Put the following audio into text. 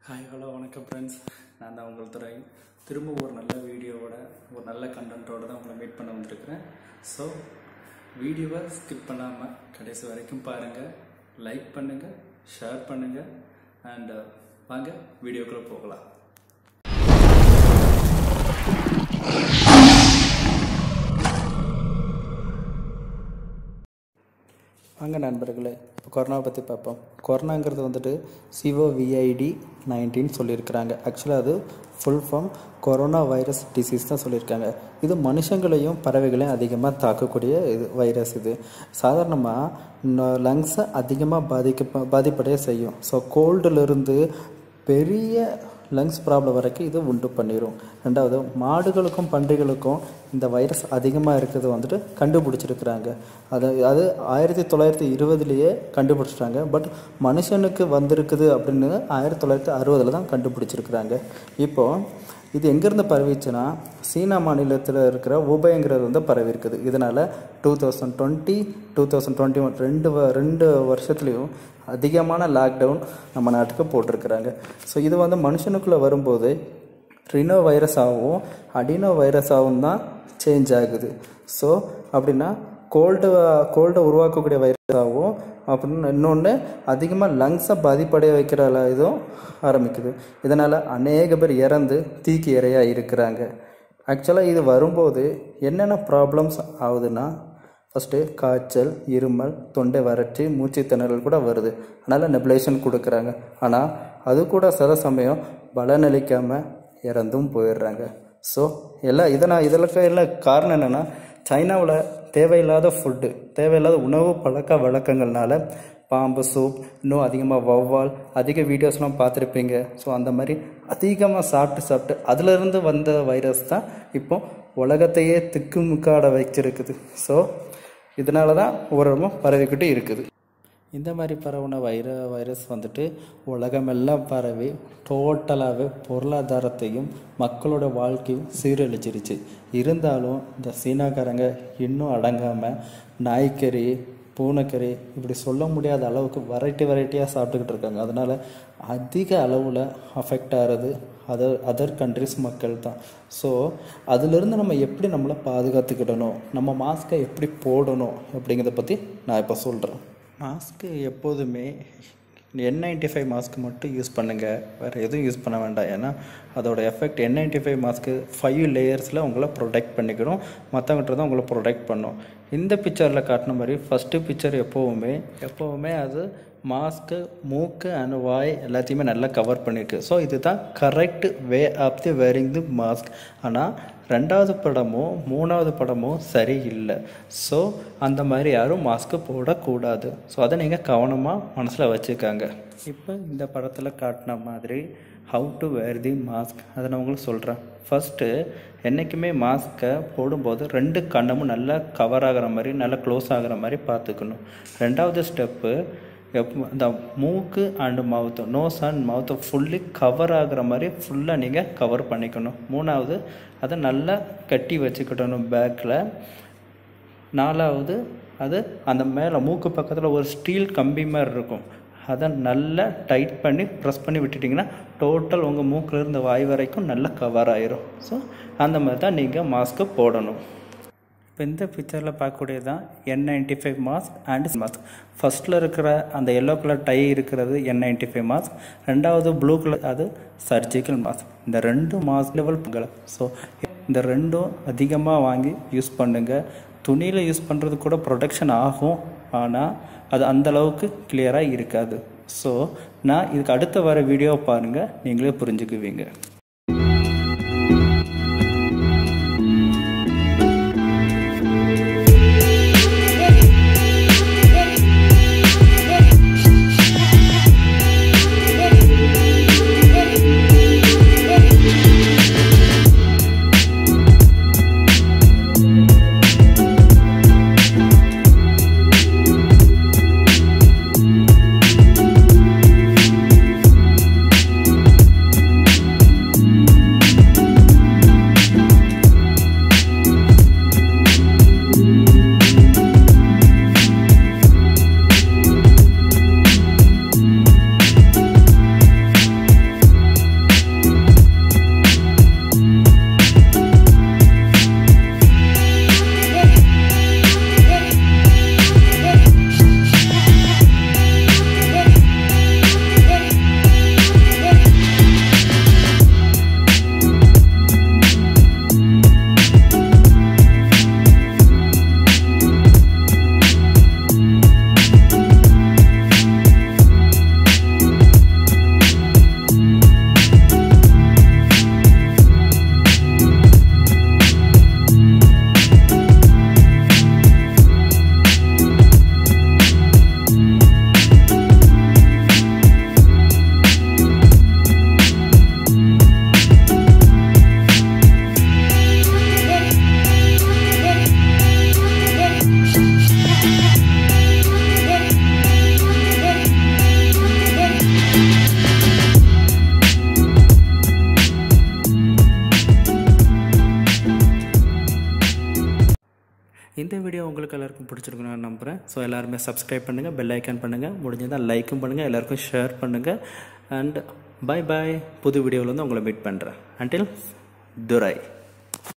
hi hello வணக்கம் friends நான் தான் உங்கள் துறை திரும்ப ஒரு நல்ல வீடியோவோட ஒரு நல்ல கண்டென்ட்டோட தான் உங்களை மீட் பண்ண வந்திருக்கிறேன் ஸோ வீடியோவை ஸ்கிப் பண்ணாமல் கடைசி வரைக்கும் பாருங்கள் லைக் பண்ணுங்கள் ஷேர் பண்ணுங்கள் அண்ட் வாங்க வீடியோக்குள்ளே போகலாம் வாங்க நண்பர்களே இப்போ கொரோனாவை பற்றி பார்ப்போம் கொரோனாங்கிறது வந்துட்டு சிஓவிஐடி நைன்டீன் சொல்லியிருக்கிறாங்க ஆக்சுவலாக அது full form corona virus disease தான் சொல்லியிருக்காங்க இது மனுஷங்களையும் பறவைகளையும் அதிகமாக தாக்கக்கூடிய இது வைரஸ் இது சாதாரணமாக லங்ஸை அதிகமாக பாதிக்க பாதிப்படைய செய்யும் ஸோ கோல்டுலேருந்து பெரிய லங்ஸ் ப்ராப்ளம் வரைக்கும் இது உண்டு பண்ணிடும் ரெண்டாவது மாடுகளுக்கும் பன்றிகளுக்கும் இந்த வைரஸ் அதிகமாக இருக்கிறது வந்துட்டு கண்டுபிடிச்சிருக்கிறாங்க அது அது ஆயிரத்தி தொள்ளாயிரத்தி இருபதுலேயே கண்டுபிடிச்சிட்டாங்க பட் மனுஷனுக்கு வந்திருக்குது அப்படின்னு ஆயிரத்தி தொள்ளாயிரத்தி அறுபதில் தான் கண்டுபிடிச்சிருக்கிறாங்க இப்போது இது எங்கேருந்து பரவிச்சுன்னா சீனா மாநிலத்தில் இருக்கிற உபயங்கிறது வந்து பரவி இருக்குது இதனால் two thousand twenty two thousand twenty one ரெண்டு வ ரெண்டு வருஷத்துலேயும் அதிகமான லாக்டவுன் நம்ம நாட்டுக்கு போட்டிருக்கிறாங்க ஸோ இது வந்து மனுஷனுக்குள்ளே வரும்போது ரினோ வைரஸாகவும் அடினோ வைரஸாகவும் தான் சேஞ்ச் ஆகுது ஸோ அப்படின்னா கோல்டு கோல்டை உருவாக்கக்கூடிய வைரஸாகவும் அப்படின்னு இன்னொன்று அதிகமாக லங்ஸை பாதிப்படைய வைக்கிற இதுவும் ஆரம்பிக்குது இதனால் அநேக பேர் இறந்து தீக்கு இரையாக இருக்கிறாங்க ஆக்சுவலாக இது வரும்போது என்னென்ன ப்ராப்ளம்ஸ் ஆகுதுன்னா ஃபஸ்ட்டு காய்ச்சல் இருமல் தொண்டை வறட்சி மூச்சு திணறல் கூட வருது அதனால் நெபுலேஷன் கொடுக்குறாங்க ஆனால் அது கூட சில சமயம் பலனளிக்காமல் இறந்தும் போயிடுறாங்க ஸோ எல்லாம் இதை நான் இதற்கு எல்லாம் காரணம் என்னென்னா சைனாவில் தேவையில்லாத ஃபுட்டு தேவையில்லாத உணவு பழக்க வழக்கங்கள்னால பாம்பு சூப் இன்னும் அதிகமாக வௌவால் அதிக வீடியோஸ்லாம் பார்த்துருப்பீங்க ஸோ அந்த மாதிரி அதிகமாக சாப்பிட்டு சாப்பிட்டு அதிலிருந்து வந்த வைரஸ் தான் இப்போ உலகத்தையே திக்குமுக்காட வச்சிருக்குது ஸோ இதனால தான் உரமும் பரவிக்கிட்டு இருக்குது இந்த மாதிரி பரவுன வைர வைரஸ் வந்துட்டு உலகமெல்லாம் பரவி டோட்டலாகவே பொருளாதாரத்தையும் மக்களோட வாழ்க்கையும் சீரழிச்சிருச்சு இருந்தாலும் இந்த சீனாக்காரங்க இன்னும் அடங்காமல் நாய்க்கறி பூனைக்கறி இப்படி சொல்ல முடியாத அளவுக்கு வெரைட்டி வெரைட்டியாக சாப்பிட்டுக்கிட்டு இருக்காங்க அதனால் அதிக அளவில் அஃபெக்ட் ஆகிறது அதர் அதர் கண்ட்ரிஸ் மக்கள் தான் ஸோ அதிலிருந்து நம்ம எப்படி நம்மளை பாதுகாத்துக்கிடணும் நம்ம மாஸ்க்கை எப்படி போடணும் அப்படிங்கிறத பற்றி நான் இப்போ சொல்கிறேன் மாஸ்க்கு எப்போதுமே என் நைன்டி ஃபைவ் மாஸ்க் மட்டும் யூஸ் பண்ணுங்கள் வேறு எதுவும் யூஸ் பண்ண வேண்டாம் ஏன்னா அதோட effect N ninety five mask five லேயர்ஸில் உங்களை ப்ரொடெக்ட் பண்ணிக்கணும் மற்றவங்கிட்ட தான் உங்களை ப்ரொடெக்ட் பண்ணும் இந்த பிக்சரில் காட்டின மாதிரி ஃபஸ்ட்டு பிக்சர் எப்போவுமே எப்போவுமே அது மாஸ்க்கு மூக்கு அண்ட் வாய் எல்லாத்தையுமே நல்லா கவர் பண்ணியிருக்கு ஸோ இதுதான் correct way of the wearing the mask ஆனால் ரெண்டாவது படமோ மூணாவது படமோ சரியில்லை ஸோ அந்த மாதிரி யாரும் மாஸ்க்கு போடக்கூடாது ஸோ அதை நீங்கள் கவனமாக மனசில் வச்சுக்காங்க இப்போ இந்த படத்தில் காட்டின மாதிரி how to wear the mask அதை நான் உங்களுக்கு சொல்கிறேன் ஃபஸ்ட்டு என்றைக்குமே மாஸ்க்கை போடும்போது ரெண்டு கண்ணமும் நல்லா கவர் ஆகிற மாதிரி நல்லா க்ளோஸ் ஆகிற மாதிரி பார்த்துக்கணும் ரெண்டாவது ஸ்டெப்பு எப்போ இந்த மூக்கு அண்டு மவுத்து நோஸ் அண்ட் மவுத்தை ஃபுல்லி கவர் ஆகிற மாதிரி ஃபுல்லாக நீங்கள் கவர் பண்ணிக்கணும் மூணாவது அதை நல்லா கட்டி வச்சுக்கிட்டணும் பேக்கில் நாலாவது அது அந்த மேலே மூக்கு பக்கத்தில் ஒரு ஸ்டீல் கம்பி மாதிரி இருக்கும் அதை நல்லா டைட் பண்ணி ப்ரெஸ் பண்ணி விட்டுட்டிங்கன்னா டோட்டல் உங்கள் மூக்கில் இருந்து வாய் வரைக்கும் நல்லா கவர் ஆயிரும் ஸோ அந்த மாதிரி தான் நீங்கள் மாஸ்க்கு போடணும் இப்போ இந்த பிக்சரில் பார்க்கக்கூடியது தான் N ninety five mask and mask ஃபஸ்ட்டில் இருக்கிற அந்த எல்லோ கலர் டை இருக்கிறது என் நைன்டி ஃபைவ் மாஸ்க் ரெண்டாவது ப்ளூ கலர் அது சர்ஜிக்கல் மாஸ்க் இந்த ரெண்டு மாஸ்க் லெவல் பங்கலை ஸோ இந்த ரெண்டும் அதிகமாக வாங்கி யூஸ் பண்ணுங்கள் துணியில் யூஸ் பண்ணுறது கூட ப்ரொடெக்ஷன் ஆகும் ஆனால் அது அந்தளவுக்கு கிளியராக இருக்காது ஸோ நான் இதுக்கு அடுத்த வர வீடியோவை பாருங்கள் நீங்களே புரிஞ்சுக்குவீங்க இந்த வீடியோ உங்களுக்கு எல்லாருக்கும் பிடிச்சிருக்குன்னு நான் நம்புகிறேன் ஸோ எல்லாருமே சப்ஸ்கிரைப் பண்ணுங்கள் பெல் ஐக்கான் பண்ணுங்கள் முடிஞ்சதால் லைக்கும் பண்ணுங்கள் எல்லாருக்கும் ஷேர் பண்ணுங்கள் அண்ட் பை பாய் புது வீடியோவில் வந்து உங்களை மீட் பண்ணுறேன் அண்டில் துரை